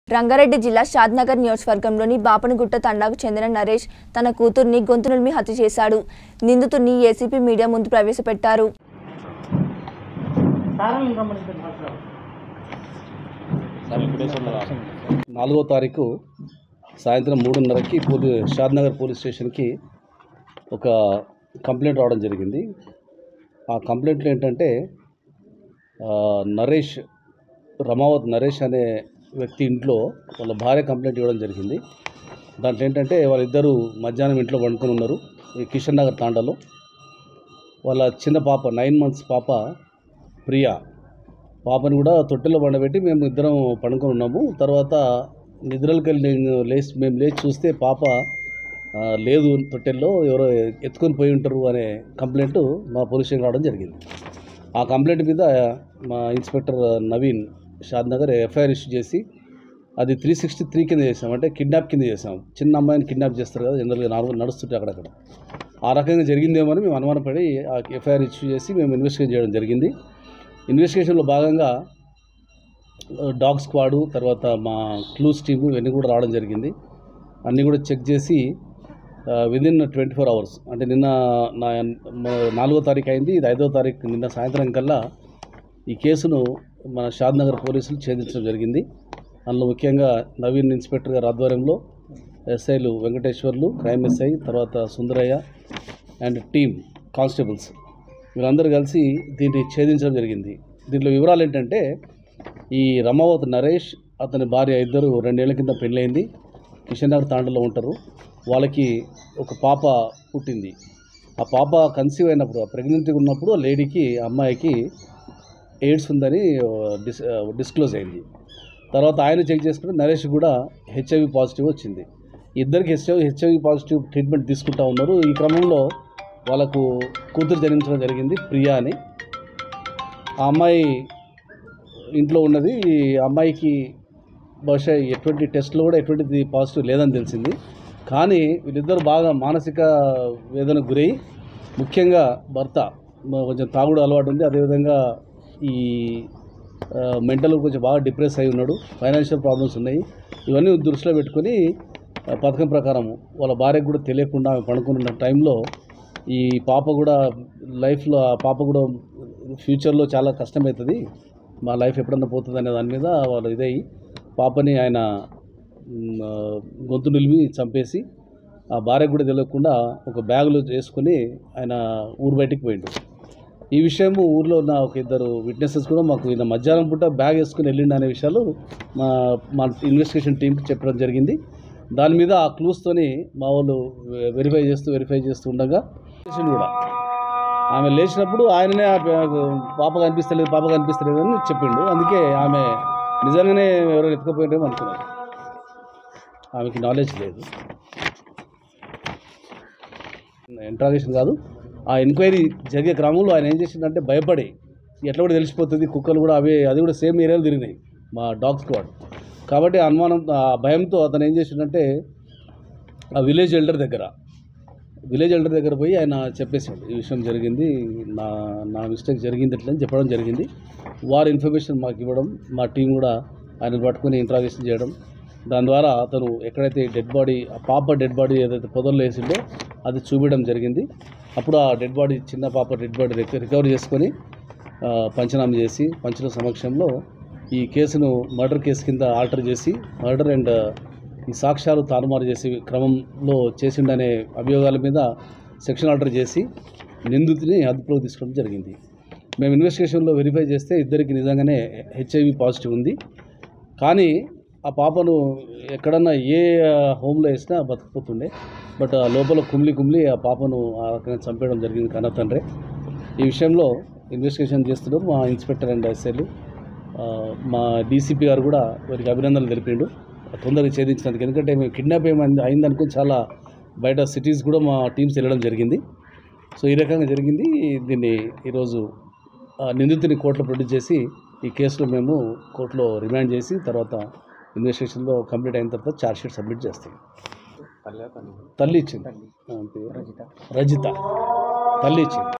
రంగారెడ్డి జిల్లా షాద్నగర్ నియోజకవర్గంలోని బాపనగుట్ట తండాకు చెందిన నరేష్ తన కూతుర్ని గొంతు నులిమి హత్య చేశాడు నిందితుడిని ఏసీపీ మీడియా ముందు ప్రవేశపెట్టారు నాలుగో తారీఖు సాయంత్రం మూడున్నరకి పోలీ షాద్నగర్ పోలీస్ స్టేషన్కి ఒక కంప్లైంట్ రావడం జరిగింది ఆ కంప్లైంట్లో ఏంటంటే ఆ, నరేష్ రమావత్ నరేష్ అనే వ్యక్తి ఇంట్లో వాళ్ళ భార్య కంప్లైంట్ ఇవ్వడం జరిగింది దాంట్లో ఏంటంటే వాళ్ళిద్దరూ మధ్యాహ్నం ఇంట్లో వండుకొని ఉన్నారు ఈ కిషన్ నగర్ తాండాలో వాళ్ళ చిన్న పాప నైన్ మంత్స్ పాప ప్రియా పాపని కూడా తొట్టెలో పండబెట్టి మేము ఇద్దరం పడుకొని ఉన్నాము తర్వాత నిద్రలకు వెళ్ళి లేచి మేము లేచి చూస్తే పాప ఆ, లేదు తొట్టెల్లో ఎవరో ఎత్తుకొని పోయి ఉంటారు అనే కంప్లైంట్ మా పోలీస్ స్టేషన్ రావడం జరిగింది ఆ కంప్లైంట్ మీద మా inspector Naveen Shadnagar FIR issue చేసి అది త్రీ సిక్స్టీ త్రీ కింద చేసాం అంటే కిడ్నాప్ కింద చేసాం చిన్న అమ్మాయిని కిడ్నాప్ చేస్తారు కదా జనరల్గా నార్మల్ నడుస్తుంటే అక్కడక్కడ ఆ రకంగా జరిగిందేమో అని మేము అనుమానపడి ఆ ఎఫ్ఐఆర్ ఇష్యూ చేసి మేము ఇన్వెస్టిగేట్ చేయడం జరిగింది ఇన్వెస్టిగేషన్లో భాగంగా డాగ్ స్క్వాడు తర్వాత మా క్లూస్ టీము ఇవన్నీ కూడా రావడం జరిగింది అన్నీ కూడా చెక్ చేసి విదిన్ ట్వంటీ ఫోర్ అవర్స్ అంటే నిన్న నా మ- నాలుగో తారీఖు అయింది ఇది ఐదో తారీఖు నిన్న సాయంత్రం కల్లా ఈ కేసును మన షాద్నగర్ పోలీసులు ఛేదించడం జరిగింది అందులో ముఖ్యంగా నవీన్ ఇన్స్పెక్టర్ గారి ఆధ్వర్యంలో ఎస్ఐలు వెంకటేశ్వర్లు క్రైమ్ ఎస్ఐ తర్వాత సుందరయ్య అండ్ టీమ్ కానిస్టేబుల్స్ వీళ్ళందరూ కలిసి దీన్ని ఛేదించడం జరిగింది దీంట్లో వివరాలు ఏంటంటే ఈ రమావత్ నరేష్ అతని భార్య ఇద్దరు రెండేళ్ల కింద పెళ్ళైంది కిషన్ నగర్ తాండలో ఉంటారు వాళ్ళకి ఒక పాప పుట్టింది ఆ పాప కన్సీవ్ అయినప్పుడు ప్రెగ్నెంట్గా ఉన్నప్పుడు ఆ లేడీకి ఆ అమ్మాయికి ఎయిడ్స్ ఉందని డిస్ డిస్క్లోజ్ అయింది తర్వాత ఆయన చెక్ చేసుకుంటే నరేష్ కూడా హెచ్ఐవి పాజిటివ్ వచ్చింది ఇద్దరికి హెచ్ఐవి హెచ్ఐవి పాజిటివ్ ట్రీట్మెంట్ తీసుకుంటా ఉన్నారు ఈ క్రమంలో వాళ్ళకు కూతురు జన్మించడం జరిగింది ప్రియా అని ఆ అమ్మాయి ఇంట్లో ఉన్నది ఈ అమ్మాయికి బహుశా ఎటువంటి టెస్ట్లో కూడా ఎటువంటిది పాజిటివ్ లేదని తెలిసింది కానీ వీళ్ళిద్దరు బాగా మానసిక వేదనకు గురై ముఖ్యంగా భర్త మ- కొంచెం తాగుడు అలవాటు ఉంది అదేవిధంగా ఈ మెంటల్ కొంచెం బాగా డిప్రెస్ అయి ఉన్నాడు ఫైనాన్షియల్ ప్రాబ్లమ్స్ ఉన్నాయి ఇవన్నీ దృష్టిలో పెట్టుకొని ఆ, పథకం ప్రకారం వాళ్ళ భార్యకు కూడా తెలియకుండా ఆమె పడుకున్న టైంలో ఈ పాప కూడా లైఫ్లో ఆ పాప కూడా ఫ్యూచర్లో చాలా కష్టమవుతుంది మా లైఫ్ ఎప్పుడన్నా పోతుంది అనే దాని మీద వాళ్ళు ఇదై పాపని ఆయన మ్, ఆ, గొంతు నిలిమి చంపేసి ఆ భార్యకు కూడా తెలియకుండా ఒక బ్యాగులో వేసుకొని ఆయన ఊరు బయటికి పోయిండు ఈ విషయం ఊర్లో ఉన్న ఒక ఇద్దరు విట్నెసెస్ కూడా మాకు ఈయన మధ్యాహ్నం పూట బ్యాగ్ వేసుకుని వెళ్ళిండు అనే విషయాలు మా మా ఇన్వెస్టిగేషన్ టీంకి చెప్పడం జరిగింది దాని మీద ఆ క్లూస్తోని మా వాళ్ళు వె- వెరిఫై చేస్తూ వెరిఫై చేస్తూ ఉండగా చేసిండు కూడా ఆమె లేచినప్పుడు ఆయననే ఆ బ్యాగ్ పాప కనిపిస్తలేదు పాప కనిపిస్తలేదు అని చెప్పిండు అందుకే ఆమె నిజంగానే ఎవరో ఎత్తుకపోయినారేమో అనుకున్నారు ఆమెకి నాలెడ్జ్ లేదు ఇంట్రాగేషన్ కాదు ఆ ఎంక్వైరీ జరిగే క్రమంలో ఆయన ఏం చేసిందంటే భయపడి ఎట్లా కూడా తెలిసిపోతుంది కుక్కలు కూడా అవే అది కూడా సేమ్ ఏరియాలో తిరిగినాయి మా డాగ్ స్క్వాడ్ కాబట్టి ఆ అనుమానం ఆ భయంతో అతను ఏం చేసిండంటే ఆ విలేజ్ ఎల్డర్ దగ్గర విలేజ్ ఎల్డర్ దగ్గర పోయి ఆయన చెప్పేసాడు ఈ విషయం జరిగింది నా నా మిస్టేక్ జరిగింది ఇట్లా అని చెప్పడం జరిగింది వారి ఇన్ఫర్మేషన్ మాకు ఇవ్వడం మా టీం కూడా ఆయన పట్టుకొని ఇంట్రాగేషన్ చేయడం దాని ద్వారా అతను ఎక్కడైతే డెడ్ బాడీ ఆ పాప డెడ్ బాడీ ఏదైతే పొదల్లో వేసిందో అది చూపించడం జరిగింది అప్పుడు ఆ డెడ్ బాడీ చిన్న పాప డెడ్ బాడీ రికవర్ చేసుకొని ఆ, పంచనామా చేసి పంచుల సమక్షంలో ఈ కేసును మర్డర్ కేసు కింద ఆల్టర్ చేసి మర్డర్ అండ్ ఈ సాక్ష్యాలు తారుమారు చేసే క్రమంలో చేసిండనే అభియోగాల మీద సెక్షన్ ఆర్డర్ చేసి నిందితుని అదుపులోకి తీసుకోవడం జరిగింది మేము ఇన్వెస్టిగేషన్లో వెరిఫై చేస్తే ఇద్దరికి నిజంగానే హెచ్ఐవి పాజిటివ్ ఉంది కానీ ఆ పాపను ఎక్కడన్నా ఏ హోమ్లో వేసినా బతికిపోతుండే బట్ ఆ లోపల కుమిలి కుమిలి ఆ పాపను ఆ రకంగా చంపేయడం జరిగింది కన్న తండ్రి ఈ విషయంలో ఇన్వెస్టిగేషన్ చేస్తున్నారు మా ఇన్స్పెక్టర్ అండ్ ఎస్ఐలు ఆ, మా డీసీపీ గారు కూడా వారికి అభినందనలు తెలిపిండు తొందరగా ఛేదించినందుకు ఎందుకంటే మేము కిడ్నాప్ ఏమైంది అయిందనుకుని చాలా బయట సిటీస్ కూడా మా టీమ్స్ వెళ్ళడం జరిగింది సో ఈ రకంగా జరిగింది దీన్ని ఈరోజు ఆ, నిందితుని కోర్టులో ప్రొడ్యూస్ చేసి ఈ కేసులో మేము కోర్టులో రిమాండ్ చేసి తర్వాత ఇన్వెస్టిగేషన్లో కంప్లీట్ అయిన తర్వాత ఛార్జ్షీట్ సబ్మిట్ చేస్తాం తల్లి ఇచ్చింది ఆ, పేరు? రజిత తల్లి ఇచ్చింది